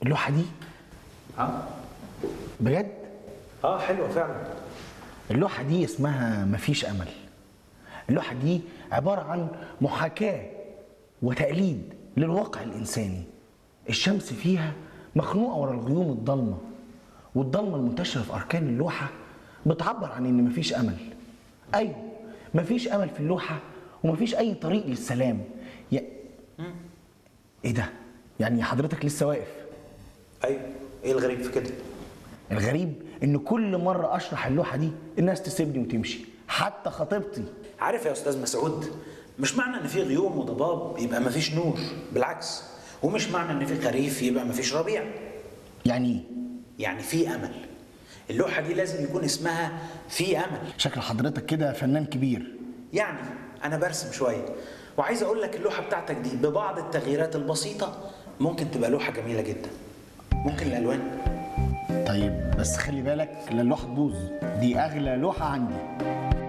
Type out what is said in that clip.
اللوحه دي اه بجد اه حلوه فعلا اللوحه دي اسمها مفيش امل اللوحه دي عباره عن محاكاه وتقليد للواقع الانساني الشمس فيها مخنوقه ورا الغيوم الضلمه والضلمه المنتشره في اركان اللوحه بتعبر عن ان مفيش امل ايوه مفيش امل في اللوحه ومفيش اي طريق للسلام يا... ايه ده يعني حضرتك لسه واقف ايوه ايه الغريب في كده الغريب ان كل مره اشرح اللوحه دي الناس تسيبني وتمشي حتى خطيبتي عارف يا استاذ مسعود مش معنى ان في غيوم وضباب يبقى مفيش نور بالعكس ومش معنى ان في خريف يبقى مفيش ربيع يعني ايه يعني في امل اللوحه دي لازم يكون اسمها في امل شكل حضرتك كده فنان كبير يعني انا برسم شويه وعايز اقول لك اللوحه بتاعتك دي ببعض التغييرات البسيطه ممكن تبقى لوحه جميله جدا ممكن الالوان طيب بس خلي بالك لا اللوحه تبوظ دي اغلى لوحه عندي